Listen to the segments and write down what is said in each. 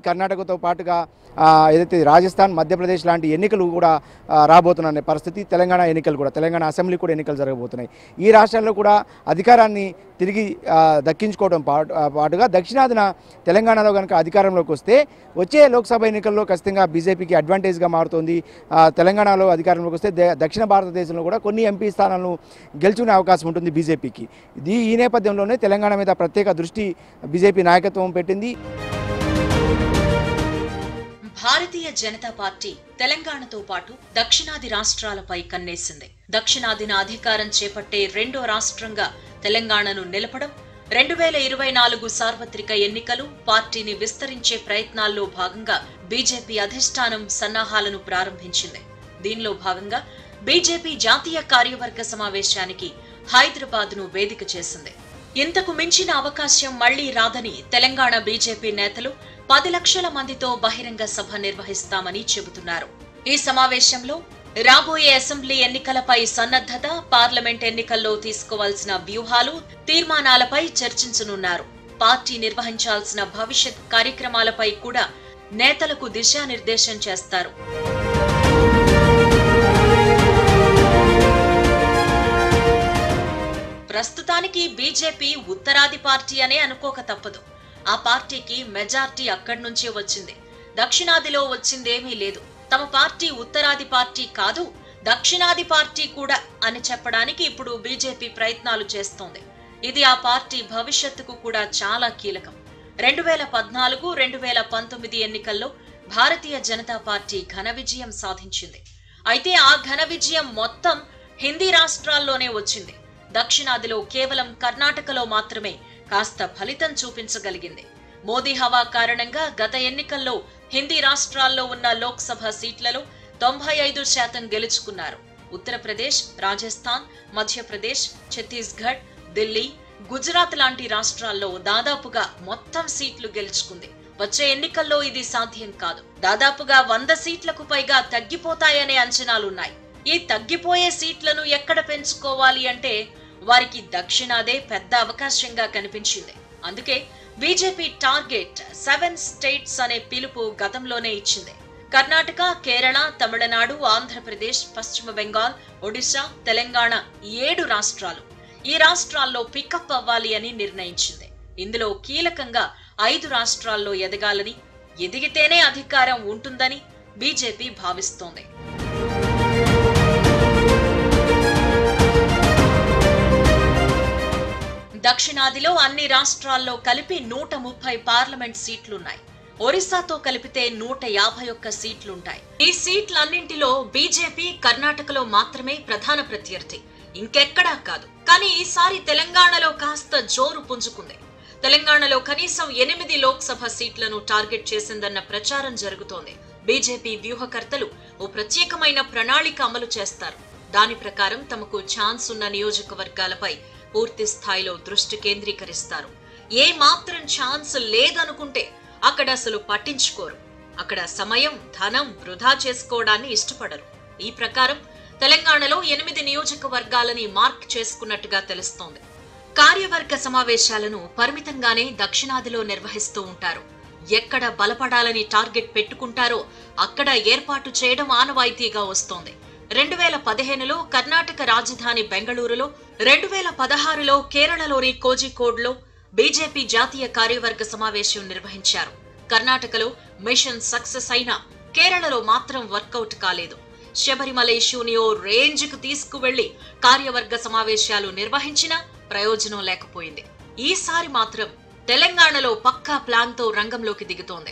కర్ణాటకతో పాటుగా ఆ, ఏదైతే రాజస్థాన్ మధ్యప్రదేశ్ లాంటి ఎన్నికలు కూడా ఆ, రాబోతున్న పరిస్థితి తెలంగాణ ఎన్నికలు కూడా తెలంగాణ అసెంబ్లీ కూడా ఎన్నికలు జరగబోతున్నాయి ఈ రాష్ట్రాల్లో కూడా అధికారాన్ని తిరిగి ఆ, దక్కించుకోవడం పాటు ఆ, పాటుగా దక్షిణాదిన తెలంగాణలో కనుక అధికారంలోకి వస్తే వచ్చే లోక్సభ ఎన్నికల్లో ఖచ్చితంగా బీజేపీకి అడ్వాంటేజ్గా మారుతోంది ఆ, తెలంగాణలో అధికారంలోకి వస్తే దే- దక్షిణ భారతదేశంలో కూడా కొన్ని ఎంపీ స్థానాలను గెలుచుకునే అవకాశం ఉంటుంది బీజేపీకి ఇది ఈ నేపథ్యంలోనే తెలంగాణ మీద ప్రత్యేక దృష్టి బీజేపీ నాయకత్వం పెట్టింది భారతీయ జనతా పార్టీ తెలంగాణతో పాటు దక్షిణాది రాష్ట్రాలపై కన్నేసింది దక్షిణాదిన అధికారం చేపట్టే రెండో రాష్ట్రంగా తెలంగాణను నిలపడం రెండు వేల ఇరవై నాలుగు సార్వత్రిక ఎన్నికలు పార్టీని విస్తరించే ప్రయత్నాల్లో భాగంగా బీజేపీ అధిష్టానం సన్నాహాలను ప్రారంభించింది దీనిలో భాగంగా బీజేపీ జాతీయ కార్యవర్గ సమావేశానికి హైదరాబాద్ ను వేదిక చేసింది ఇంతకు మించిన అవకాశం మళ్లీ రాదని తెలంగాణ బీజేపీ నేతలు పది లక్షల మందితో బహిరంగ సభ నిర్వహిస్తామని చెబుతున్నారు ఈ సమావేశంలో రాబోయే అసెంబ్లీ ఎన్నికలపై సన్నద్ధత పార్లమెంట్ ఎన్నికల్లో తీసుకోవాల్సిన వ్యూహాలు తీర్మానాలపై చర్చించనున్నారు పార్టీ నిర్వహించాల్సిన భవిష్యత్ కార్యక్రమాలపై కూడా నేతలకు దిశానిర్దేశం చేస్తారు ప్రస్తుతానికి బీజేపీ ఉత్తరాది పార్టీ అనే అనుకోక తప్పదు ఆ పార్టీకి మెజార్టీ అక్కడి నుంచే వచ్చింది దక్షిణాదిలో వచ్చిందేమీ లేదు తమ పార్టీ ఉత్తరాది పార్టీ కాదు దక్షిణాది పార్టీ కూడా అని చెప్పడానికి ఇప్పుడు బీజేపీ ప్రయత్నాలు చేస్తోంది ఇది ఆ పార్టీ భవిష్యత్తుకు కూడా చాలా కీలకం రెండు వేల పద్నాలుగు రెండు వేల పంతొమ్మిది ఎన్నికల్లో భారతీయ జనతా పార్టీ ఘన విజయం సాధించింది అయితే ఆ ఘన విజయం మొత్తం హిందీ రాష్ట్రాల్లోనే వచ్చింది దక్షిణాదిలో కేవలం కర్ణాటకలో మాత్రమే కాస్త ఫలితం చూపించగలిగింది మోదీ హవా కారణంగా గత ఎన్నికల్లో హిందీ రాష్ట్రాల్లో ఉన్న లోక్సభ సీట్లలో తొంభై ఐదు శాతం గెలుచుకున్నారు ఉత్తరప్రదేశ్ రాజస్థాన్ మధ్యప్రదేశ్ ఛత్తీస్గఢ్ ఢిల్లీ గుజరాత్ లాంటి రాష్ట్రాల్లో దాదాపుగా మొత్తం సీట్లు గెలుచుకుంది వచ్చే ఎన్నికల్లో ఇది సాధ్యం కాదు దాదాపుగా వంద సీట్లకు పైగా తగ్గిపోతాయనే అంచనాలున్నాయి ఈ తగ్గిపోయే సీట్లను ఎక్కడ పెంచుకోవాలి అంటే వారికి దక్షిణాదే పెద్ద అవకాశంగా కనిపించింది అందుకే బీజేపీ టార్గెట్ సెవెన్ స్టేట్స్ అనే పిలుపు గతంలోనే ఇచ్చింది కర్ణాటక కేరళ తమిళనాడు ఆంధ్రప్రదేశ్ పశ్చిమ బెంగాల్ ఒడిశా తెలంగాణ ఈ ఏడు రాష్ట్రాలు ఈ రాష్ట్రాల్లో పికప్ అవ్వాలి అని నిర్ణయించింది ఇందులో కీలకంగా ఐదు రాష్ట్రాల్లో ఎదగాలని ఎదిగితేనే అధికారం ఉంటుందని బీజేపీ భావిస్తోంది దక్షిణాదిలో అన్ని రాష్ట్రాల్లో కలిపి నూట ముప్పై పార్లమెంట్ సీట్లున్నాయి ఒరిస్సాతో కలిపితే నూట యాభై ఒక్క సీట్లుంటాయి ఈ సీట్లన్నింటిలో బీజేపీ కర్ణాటకలో మాత్రమే ప్రధాన ప్రత్యర్థి ఇంకెక్కడా కాదు కానీ ఈసారి తెలంగాణలో కాస్త జోరు పుంజుకుంది తెలంగాణలో కనీసం ఎనిమిది లోక్సభ సీట్లను టార్గెట్ చేసిందన్న ప్రచారం జరుగుతోంది బీజేపీ వ్యూహకర్తలు ఓ ప్రత్యేకమైన ప్రణాళిక అమలు చేస్తారు దాని ప్రకారం తమకు ఛాన్స్ ఉన్న నియోజకవర్గాలపై పూర్తి స్థాయిలో దృష్టి కేంద్రీకరిస్తారు ఏ మాత్రం ఛాన్స్ లేదనుకుంటే అక్కడ అసలు పట్టించుకోరు అక్కడ సమయం ధనం వృధా చేసుకోవడాన్ని ఇష్టపడరు ఈ ప్రకారం తెలంగాణలో ఎనిమిది నియోజకవర్గాలని మార్క్ చేసుకున్నట్టుగా తెలుస్తోంది కార్యవర్గ సమావేశాలను పరిమితంగానే దక్షిణాదిలో నిర్వహిస్తూ ఉంటారు ఎక్కడ బలపడాలని టార్గెట్ పెట్టుకుంటారో అక్కడ ఏర్పాటు చేయడం ఆనవాయితీగా వస్తోంది రెండు వేల పదిహేనులో కర్ణాటక రాజధాని బెంగళూరులో రెండు వేల పదహారులో కేరళలోని కోజికోడ్లో బీజేపీ జాతీయ కార్యవర్గ సమావేశం నిర్వహించారు కర్ణాటకలో మిషన్ సక్సెస్ అయినా కేరళలో మాత్రం వర్కౌట్ కాలేదు శబరిమల ఇష్యూని ఓ రేంజ్ కు తీసుకువెళ్లి కార్యవర్గ సమావేశాలు నిర్వహించినా ప్రయోజనం లేకపోయింది ఈసారి మాత్రం తెలంగాణలో పక్కా ప్లాన్ తో రంగంలోకి దిగుతోంది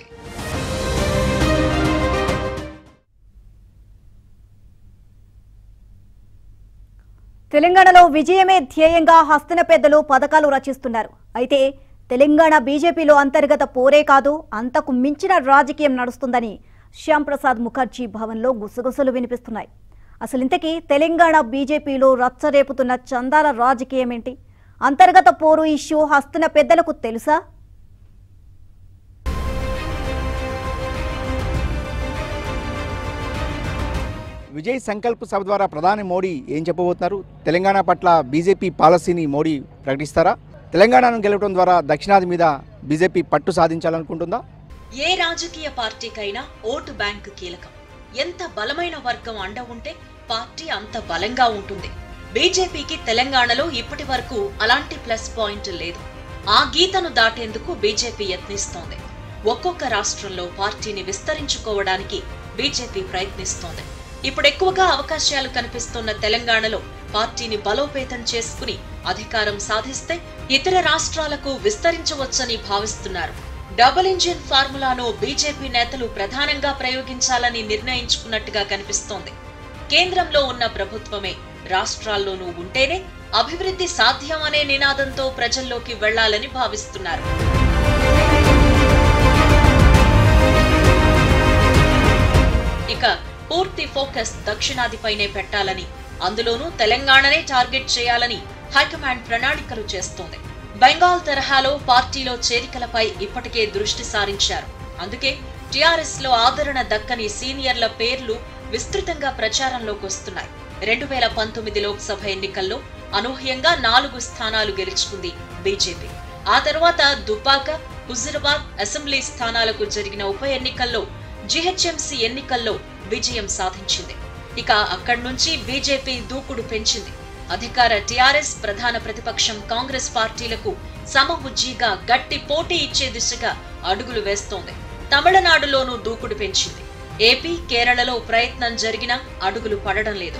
తెలంగాణలో విజయమే ధ్యేయంగా హస్తిన పెద్దలు పథకాలు రచిస్తున్నారు అయితే తెలంగాణ బీజేపీలో అంతర్గత పోరే కాదు అంతకు మించిన రాజకీయం నడుస్తుందని శ్యాంప్రసాద్ ముఖర్జీ భవన్లో గుసగుసలు వినిపిస్తున్నాయి అసలు ఇంతకీ తెలంగాణ బీజేపీలో రచ్చరేపుతున్న చందాల రాజకీయం ఏంటి అంతర్గత పోరు ఇష్యూ హస్తిన పెద్దలకు తెలుసా విజయ్ సంకల్ప్ సభ ద్వారా ప్రధాని మోడీ ఏం చెప్పబోతున్నారు తెలంగాణ పట్ల బీజేపీ పాలసీని మోడీ ప్రకటిస్తారా తెలంగాణను గెలవడం ద్వారా దక్షిణాది మీద బీజేపీ పట్టు సాధించాలనుకుంటుందా ఏ రాజకీయ పార్టీకైనా ఓటు బ్యాంక్ కీలకం ఎంత బలమైన వర్గం అండ ఉంటే పార్టీ అంత బలంగా ఉంటుంది బీజేపీకి తెలంగాణలో ఇప్పటి వరకు అలాంటి ప్లస్ పాయింట్ లేదు ఆ గీతను దాటేందుకు బీజేపీ యత్నిస్తోంది ఒక్కొక్క రాష్ట్రంలో పార్టీని విస్తరించుకోవడానికి బీజేపీ ప్రయత్నిస్తోంది ఇప్పుడు ఎక్కువగా అవకాశాలు కనిపిస్తున్న తెలంగాణలో పార్టీని బలోపేతం చేసుకుని అధికారం సాధిస్తే ఇతర రాష్ట్రాలకు విస్తరించవచ్చని భావిస్తున్నారు డబుల్ ఇంజిన్ ఫార్ములాను బీజేపీ నేతలు ప్రధానంగా ప్రయోగించాలని నిర్ణయించుకున్నట్టుగా కనిపిస్తోంది కేంద్రంలో ఉన్న ప్రభుత్వమే రాష్ట్రాల్లోనూ ఉంటేనే అభివృద్ధి సాధ్యం అనే నినాదంతో ప్రజల్లోకి వెళ్లాలని భావిస్తున్నారు ఇక పూర్తి ఫోకస్ దక్షిణాదిపైనే పెట్టాలని అందులోనూ తెలంగాణనే టార్గెట్ చేయాలని హైకమాండ్ ప్రణాళికలు చేస్తోంది బెంగాల్ తరహాలో పార్టీలో చేరికలపై ఇప్పటికే దృష్టి సారించారు అందుకే టిఆర్ఎస్ లో ఆదరణ దక్కని సీనియర్ల పేర్లు విస్తృతంగా ప్రచారంలోకి వస్తున్నాయి రెండు వేల పంతొమ్మిది లోక్సభ ఎన్నికల్లో అనూహ్యంగా నాలుగు స్థానాలు గెలుచుకుంది బీజేపీ ఆ తర్వాత దుబ్బాక హుజురాబాద్ అసెంబ్లీ స్థానాలకు జరిగిన ఉప ఎన్నికల్లో జీహెచ్ఎంసీ ఎన్నికల్లో విజయం సాధించింది ఇక అక్కడి నుంచి బీజేపీ దూకుడు పెంచింది అధికార టీఆర్ఎస్ ప్రధాన ప్రతిపక్షం కాంగ్రెస్ పార్టీలకు సమబుజ్జిగా గట్టి పోటీ ఇచ్చే దిశగా అడుగులు వేస్తోంది తమిళనాడులోనూ దూకుడు పెంచింది ఏపీ కేరళలో ప్రయత్నం జరిగినా అడుగులు పడడం లేదు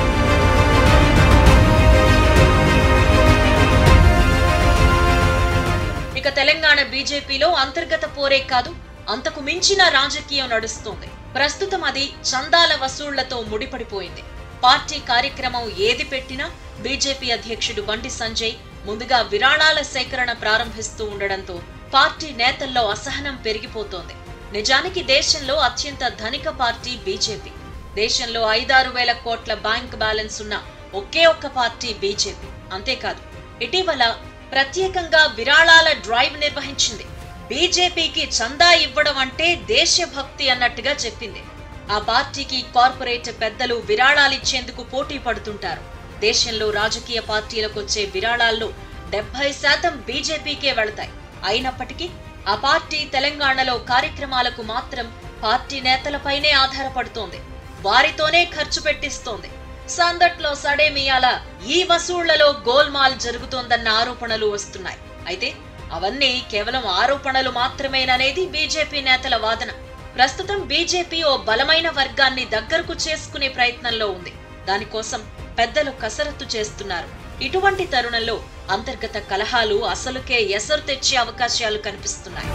ఇక తెలంగాణ బీజేపీలో అంతర్గత పోరే కాదు అంతకు మించిన రాజకీయం నడుస్తోంది ప్రస్తుతం అది చందాల వసూళ్లతో ముడిపడిపోయింది పార్టీ కార్యక్రమం ఏది పెట్టినా బీజేపీ అధ్యక్షుడు బండి సంజయ్ ముందుగా విరాళాల సేకరణ ప్రారంభిస్తూ ఉండడంతో పార్టీ నేతల్లో అసహనం పెరిగిపోతోంది నిజానికి దేశంలో అత్యంత ధనిక పార్టీ బీజేపీ దేశంలో ఐదారు వేల కోట్ల బ్యాంక్ బ్యాలెన్స్ ఉన్న ఒకే ఒక్క పార్టీ బీజేపీ అంతేకాదు ఇటీవల ప్రత్యేకంగా విరాళాల డ్రైవ్ నిర్వహించింది బీజేపీకి చందా ఇవ్వడం అంటే దేశభక్తి అన్నట్టుగా చెప్పింది ఆ పార్టీకి కార్పొరేట్ పెద్దలు విరాళాలిచ్చేందుకు పోటీ పడుతుంటారు దేశంలో రాజకీయ పార్టీలకు వచ్చే విరాళాల్లో డెబ్బై శాతం బీజేపీకే వెళతాయి అయినప్పటికీ ఆ పార్టీ తెలంగాణలో కార్యక్రమాలకు మాత్రం పార్టీ నేతలపైనే ఆధారపడుతోంది వారితోనే ఖర్చు పెట్టిస్తోంది సందట్లో సడేమియాల ఈ వసూళ్లలో గోల్మాల్ జరుగుతోందన్న ఆరోపణలు వస్తున్నాయి అయితే అవన్నీ కేవలం ఆరోపణలు మాత్రమేననేది బీజేపీ నేతల వాదన ప్రస్తుతం బీజేపీ ఓ బలమైన వర్గాన్ని దగ్గరకు చేసుకునే ప్రయత్నంలో ఉంది దానికోసం పెద్దలు కసరత్తు చేస్తున్నారు ఇటువంటి తరుణంలో అంతర్గత కలహాలు అసలుకే ఎసరు తెచ్చే అవకాశాలు కనిపిస్తున్నాయి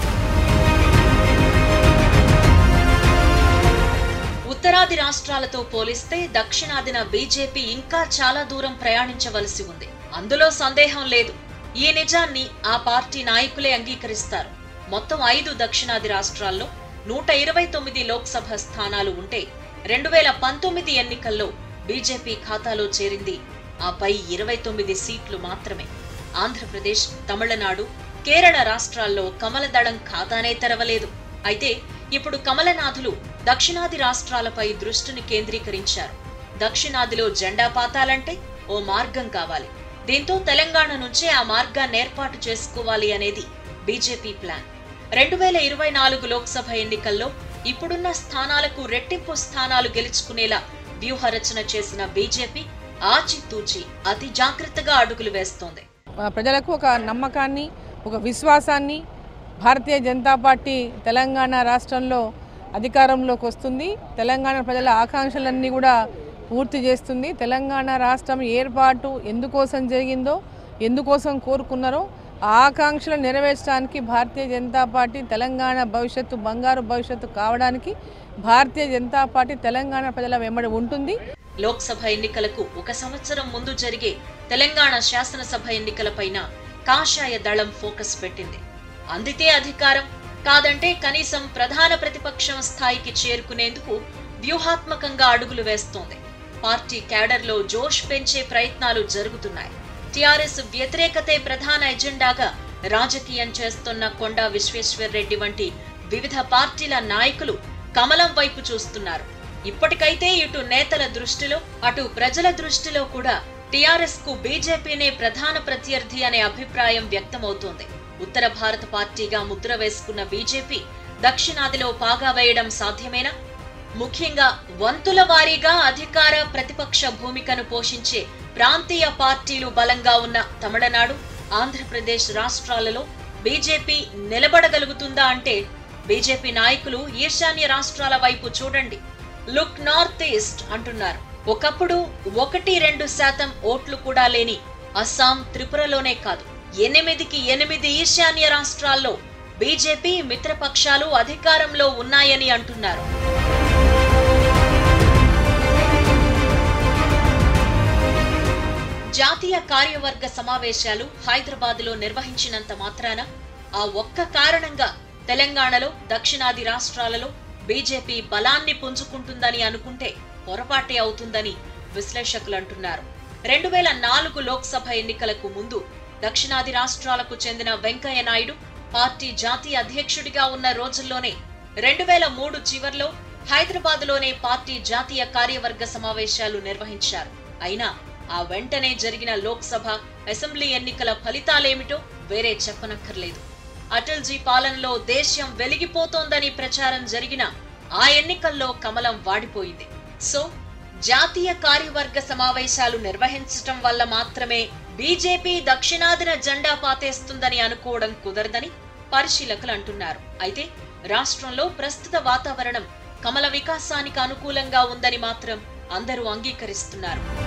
ఉత్తరాది రాష్ట్రాలతో పోలిస్తే దక్షిణాదిన బీజేపీ ఇంకా చాలా దూరం ప్రయాణించవలసి ఉంది అందులో సందేహం లేదు ఈ నిజాన్ని ఆ పార్టీ నాయకులే అంగీకరిస్తారు మొత్తం ఐదు దక్షిణాది రాష్ట్రాల్లో నూట ఇరవై తొమ్మిది లోక్సభ స్థానాలు ఉంటే రెండు వేల పంతొమ్మిది ఎన్నికల్లో బీజేపీ ఖాతాలో చేరింది ఆపై ఇరవై తొమ్మిది సీట్లు మాత్రమే ఆంధ్రప్రదేశ్ తమిళనాడు కేరళ రాష్ట్రాల్లో కమలదళం ఖాతానే తెరవలేదు అయితే ఇప్పుడు కమలనాథులు దక్షిణాది రాష్ట్రాలపై దృష్టిని కేంద్రీకరించారు దక్షిణాదిలో జెండా పాతాలంటే ఓ మార్గం కావాలి దీంతో తెలంగాణ నుంచే ఆ మార్గాన్ని ఏర్పాటు చేసుకోవాలి అనేది బీజేపీ ప్లాన్ రెండు వేల ఇరవై నాలుగు లోక్సభ ఎన్నికల్లో ఇప్పుడున్న స్థానాలకు రెట్టింపు స్థానాలు గెలుచుకునేలా వ్యూహ రచన చేసిన బీజేపీ ఆచితూచి అతి జాగ్రత్తగా అడుగులు వేస్తోంది మన ప్రజలకు ఒక నమ్మకాన్ని ఒక విశ్వాసాన్ని భారతీయ జనతా పార్టీ తెలంగాణ రాష్ట్రంలో అధికారంలోకి వస్తుంది తెలంగాణ ప్రజల ఆకాంక్షలన్నీ కూడా పూర్తి చేస్తుంది తెలంగాణ రాష్ట్రం ఏర్పాటు ఎందుకోసం జరిగిందో ఎందుకోసం కోరుకున్నారో ఆ ఆకాంక్షలు నెరవేర్చడానికి భారతీయ జనతా పార్టీ తెలంగాణ భవిష్యత్తు బంగారు భవిష్యత్తు కావడానికి భారతీయ జనతా పార్టీ తెలంగాణ ప్రజల వెంబడి ఉంటుంది లోక్సభ ఎన్నికలకు ఒక సంవత్సరం ముందు జరిగే తెలంగాణ శాసనసభ ఎన్నికలపైన కాషాయ దళం ఫోకస్ పెట్టింది అందితే అధికారం కాదంటే కనీసం ప్రధాన ప్రతిపక్షం స్థాయికి చేరుకునేందుకు వ్యూహాత్మకంగా అడుగులు వేస్తోంది పార్టీ క్యాడర్లో జోష్ పెంచే ప్రయత్నాలు జరుగుతున్నాయి టిఆర్ఎస్ వ్యతిరేకతే ప్రధాన ఎజెండాగా రాజకీయం చేస్తున్న కొండా విశ్వేశ్వర్ రెడ్డి వంటి వివిధ పార్టీల నాయకులు కమలం వైపు చూస్తున్నారు ఇప్పటికైతే ఇటు నేతల దృష్టిలో అటు ప్రజల దృష్టిలో కూడా టిఆర్ఎస్ కు బీజేపీనే ప్రధాన ప్రత్యర్థి అనే అభిప్రాయం వ్యక్తమవుతోంది ఉత్తర భారత పార్టీగా ముద్ర వేసుకున్న బీజేపీ దక్షిణాదిలో పాగా వేయడం సాధ్యమేనా ముఖ్యంగా వంతుల వారీగా అధికార ప్రతిపక్ష భూమికను పోషించే ప్రాంతీయ పార్టీలు బలంగా ఉన్న తమిళనాడు ఆంధ్రప్రదేశ్ రాష్ట్రాలలో బీజేపీ నిలబడగలుగుతుందా అంటే బీజేపీ నాయకులు ఈశాన్య రాష్ట్రాల వైపు చూడండి లుక్ నార్త్ ఈస్ట్ అంటున్నారు ఒకప్పుడు ఒకటి రెండు శాతం ఓట్లు కూడా లేని అస్సాం త్రిపురలోనే కాదు ఎనిమిదికి ఎనిమిది ఈశాన్య రాష్ట్రాల్లో బీజేపీ మిత్రపక్షాలు అధికారంలో ఉన్నాయని అంటున్నారు జాతీయ కార్యవర్గ సమావేశాలు హైదరాబాద్ లో నిర్వహించినంత మాత్రాన ఆ ఒక్క కారణంగా తెలంగాణలో దక్షిణాది రాష్ట్రాలలో బీజేపీ బలాన్ని పుంజుకుంటుందని అనుకుంటే పొరపాటే అవుతుందని విశ్లేషకులు అంటున్నారు రెండు వేల నాలుగు లోక్సభ ఎన్నికలకు ముందు దక్షిణాది రాష్ట్రాలకు చెందిన వెంకయ్య నాయుడు పార్టీ జాతీయ అధ్యక్షుడిగా ఉన్న రోజుల్లోనే రెండు వేల మూడు చివర్లో హైదరాబాద్ లోనే పార్టీ జాతీయ కార్యవర్గ సమావేశాలు నిర్వహించారు అయినా ఆ వెంటనే జరిగిన లోక్సభ అసెంబ్లీ ఎన్నికల ఫలితాలేమిటో వేరే చెప్పనక్కర్లేదు అటల్జీ పాలనలో దేశం వెలిగిపోతోందని ప్రచారం జరిగిన ఆ ఎన్నికల్లో కమలం వాడిపోయింది సో జాతీయ కార్యవర్గ సమావేశాలు నిర్వహించటం వల్ల మాత్రమే బీజేపీ దక్షిణాదిన జెండా పాతేస్తుందని అనుకోవడం కుదరదని పరిశీలకులు అంటున్నారు అయితే రాష్ట్రంలో ప్రస్తుత వాతావరణం కమల వికాసానికి అనుకూలంగా ఉందని మాత్రం అందరూ అంగీకరిస్తున్నారు